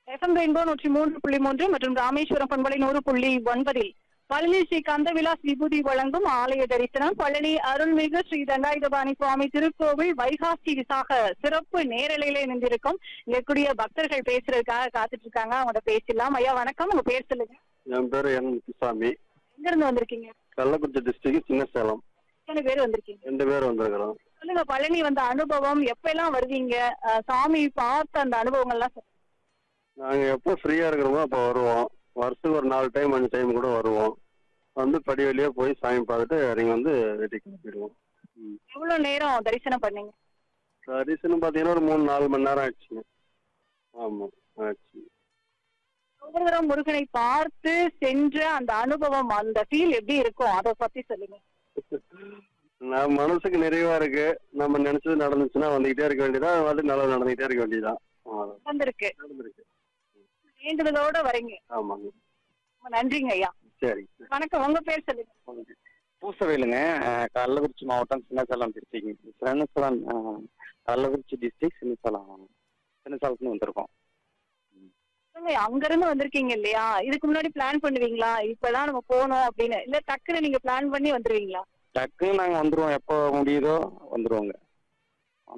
FM rainbow நூற்றி மூன்று புள்ளி மூன்று மற்றும் ராமேஸ்வரம் பண்பலை நூறு புள்ளி ஒன்பதில் பழனி ஸ்ரீ கந்தவிலாஸ் விபூதி வழங்கும் ஆலய தரிசனம் பழனி அருள்மிகு ஸ்ரீ தண்டாயுதபாணி சுவாமி திருக்கோவில் வைகாசி விசாக சிறப்பு நேரலையில இணைந்திருக்கும் இருக்கக்கூடிய பக்தர்கள் பேசுறதுக்காக காத்துட்டு இருக்காங்க அவங்களோட பேசலாம் ஐயா வணக்கம் உங்க பேர் சொல்லுங்க என் பேர் என் முத்துசாமி எங்க இருந்து வந்திருக்கீங்க கள்ளக்குறிச்சி டிஸ்ட்ரிக்ட் சின்ன சேலம் எத்தனை பேர் வந்திருக்கீங்க ரெண்டு பேர் வந்திருக்கிறோம் சொல்லுங்க பழனி வந்த அனுபவம் எப்ப எல்லாம் வருவீங்க அஹ், சாமி பார்த்த அந்த அனுபவங்கள்லாம் சொல்லுங்க. நாங்க எப்போ ஃப்ரீயா இருக்கிறோமோ அப்போ வருவோம் வருஷத்துக்கு ஒரு நாலு டைம் அஞ்சு டைம் கூட வருவோம் வந்து படி வழியா போய் சாமி பார்த்துட்டு இறங்கி வந்து வீட்டுக்கு கிளம்பிடுவோம் ம். எவ்வளவு நேரம் தரிசனம் பண்ணீங்க தரிசனம் பார்த்தீங்கன்னா ஒரு மூணு நாலு மணி நேரம் ஆச்சுங்க ஆமா ஆச்சு ஒவ்வொரு தடவை முருகனை பார்த்து சென்ற அந்த அனுபவம் அந்த ஃபீல் எப்படி இருக்கும் அதை பத்தி சொல்லுங்க நான் மனசுக்கு நிறைவா இருக்கு நம்ம நினைச்சது நடந்துச்சுன்னா வந்துகிட்டே இருக்க வேண்டியதா அது நல்லா நடந்துகிட்டே இருக்க வேண்டியதான் அவ்வளவுதான். வந்திருக்கு நடந்திருக்கு வேண்டுதலோட வரீங்க ஆமாங்க ரொம்ப நன்றிங்க ஐயா சரி வணக்கம் உங்க பேர் சொல்லுங்க பூசவேலுங்க அஹ், கள்ளக்குறிச்சி மாவட்டம் சின்னசேலம் டிஸ்ட்ரிக்ட் சின்னசேலம் அஹ், கள்ளக்குறிச்சி டிஸ்ட்ரிக்ட் சின்னசேலம் சின்னசேலத்துன்னு வந்திருக்கோம் சொல்லுங்க, அங்க இருந்து வந்திருக்கீங்க இல்லையா இதுக்கு முன்னாடி பிளான் பண்ணுவீங்களா இப்பதான் நம்ம போனோம் அப்படின்னு இல்ல டக்குன்னு நீங்க பிளான் பண்ணி வந்துருவீங்களா டக்குன்னு நாங்கள் வந்துருவோம் எப்போ முடியுதோ வந்துருவோங்க